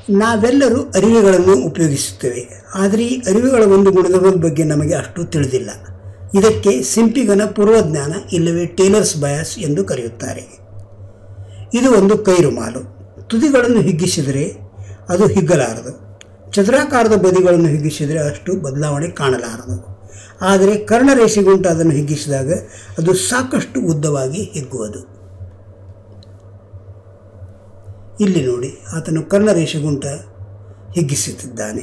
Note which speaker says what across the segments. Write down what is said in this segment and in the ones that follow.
Speaker 1: ನಾವೆಲ್ಲರೂ ಅರಿವೆಗಳನ್ನು ಉಪಯೋಗಿಸುತ್ತೇವೆ ಆದರೆ ಈ ಅರಿವೆಗಳ ಒಂದು ಗುಣಧರ್ಮದ ಬಗ್ಗೆ ನಮಗೆ ಅಷ್ಟು ತಿಳಿದಿಲ್ಲ ಇದಕ್ಕೆ ಸಿಂಪಿಗನ ಪೂರ್ವಜ್ಞಾನ ಇಲ್ಲವೇ ಟೇಲರ್ಸ್ ಬಯಾಸ್ ಎಂದು ಕರೆಯುತ್ತಾರೆ ಇದು ಒಂದು ಕೈರುಮಾಲು ತುದಿಗಳನ್ನು ಹಿಗ್ಗಿಸಿದರೆ ಅದು ಹಿಗ್ಗಲಾರದು ಚದುರಾಕಾರದ ಬದಿಗಳನ್ನು ಹಿಗ್ಗಿಸಿದರೆ ಅಷ್ಟು ಬದಲಾವಣೆ ಕಾಣಲಾರದು ಆದರೆ ಕರ್ಣರೇಷೆಗುಂಟ ಅದನ್ನು ಹಿಗ್ಗಿಸಿದಾಗ ಅದು ಸಾಕಷ್ಟು ಉದ್ದವಾಗಿ ಹಿಗ್ಗುವುದು ಇಲ್ಲಿ ನೋಡಿ ಆತನು ಕರ್ಣರೇಷೆಗುಂಟ ಹಿಗ್ಗಿಸುತ್ತಿದ್ದಾನೆ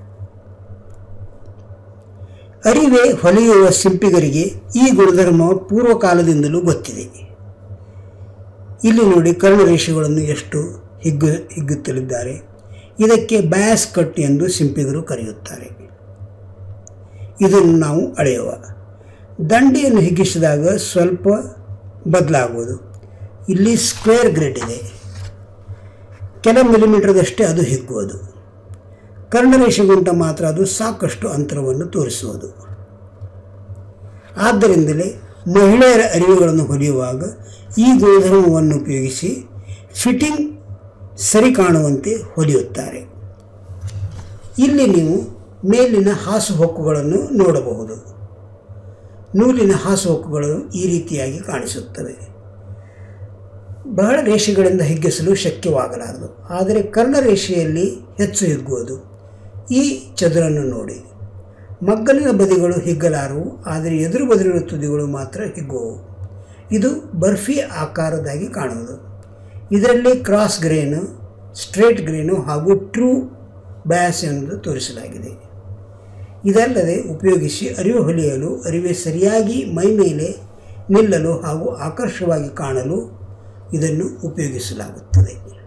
Speaker 1: ಅರಿವೆ ಹೊಲೆಯುವ ಸಿಂಪಿಗರಿಗೆ ಈ ಗುಣಧರ್ಮ ಪೂರ್ವಕಾಲದಿಂದಲೂ ಗೊತ್ತಿದೆ ಇಲ್ಲಿ ನೋಡಿ ಕರ್ಣರೇಷೆಗಳನ್ನು ಎಷ್ಟು ಹಿಗ್ಗು ಹಿಗ್ಗುತ್ತಲಿದ್ದಾರೆ ಇದಕ್ಕೆ ಬ್ಯಾಸ್ ಕಟ್ ಎಂದು ಸಿಂಪಿಗರು ಕರೆಯುತ್ತಾರೆ ಇದನ್ನು ನಾವು ಅಳೆಯುವ ದಂಡೆಯನ್ನು ಹಿಗ್ಗಿಸಿದಾಗ ಸ್ವಲ್ಪ ಬದಲಾಗುವುದು ಇಲ್ಲಿ ಸ್ಕ್ವೇರ್ ಗ್ರಿಡ್ ಇದೆ ಕೆಲ ಮಿಲಿಮೀಟರ್ದಷ್ಟೇ ಅದು ಹಿಗ್ಗುವುದು ಕರ್ಣರೇಷೆಗುಂಟ ಮಾತ್ರ ಅದು ಸಾಕಷ್ಟು ಅಂತರವನ್ನು ತೋರಿಸುವುದು ಆದ್ದರಿಂದಲೇ ಮಹಿಳೆಯರ ಅರಿವುಗಳನ್ನು ಹೊಲಿಯುವಾಗ ಈ ಗುಣಧರ್ಮವನ್ನು ಉಪಯೋಗಿಸಿ ಫಿಟ್ಟಿಂಗ್ ಸರಿ ಕಾಣುವಂತೆ ಹೊಲಿಯುತ್ತಾರೆ ಇಲ್ಲಿ ನೀವು ಮೇಲಿನ ಹಾಸುಹೊಕ್ಕುಗಳನ್ನು ನೋಡಬಹುದು ನೂಲಿನ ಹಾಸುಹೊಕ್ಕುಗಳು ಈ ರೀತಿಯಾಗಿ ಕಾಣಿಸುತ್ತವೆ ಬಹಳ ರೇಷೆಗಳಿಂದ ಹಿಗ್ಗಿಸಲು ಶಕ್ಯವಾಗಲಾರದು ಆದರೆ ಕರ್ಣರೇಷೆಯಲ್ಲಿ ಹೆಚ್ಚು ಹಿಗ್ಗುವುದು ಈ ಚದುರನ್ನು ನೋಡಿ ಮಗ್ಗಲಿನ ಬದಿಗಳು ಹಿಗ್ಗಲಾರವು ಆದರೆ ಎದುರು ಬದಿರುವ ತುದಿಗಳು ಮಾತ್ರ ಹಿಗ್ಗುವವು ಇದು ಬರ್ಫಿ ಆಕಾರದಾಗಿ ಕಾಣುವುದು ಇದರಲ್ಲಿ ಕ್ರಾಸ್ ಗ್ರೇನು ಸ್ಟ್ರೇಟ್ ಗ್ರೇನು ಹಾಗೂ ಟ್ರೂ ಬ್ಯಾಸ್ ಎಂದು ತೋರಿಸಲಾಗಿದೆ ಇದಲ್ಲದೆ ಉಪಯೋಗಿಸಿ ಅರಿವು ಹೊಲಿಯಲು ಅರಿವೆ ಸರಿಯಾಗಿ ಮೈ ಮೇಲೆ ನಿಲ್ಲಲು ಹಾಗೂ ಆಕರ್ಷವಾಗಿ ಕಾಣಲು ಇದನ್ನು ಉಪಯೋಗಿಸಲಾಗುತ್ತದೆ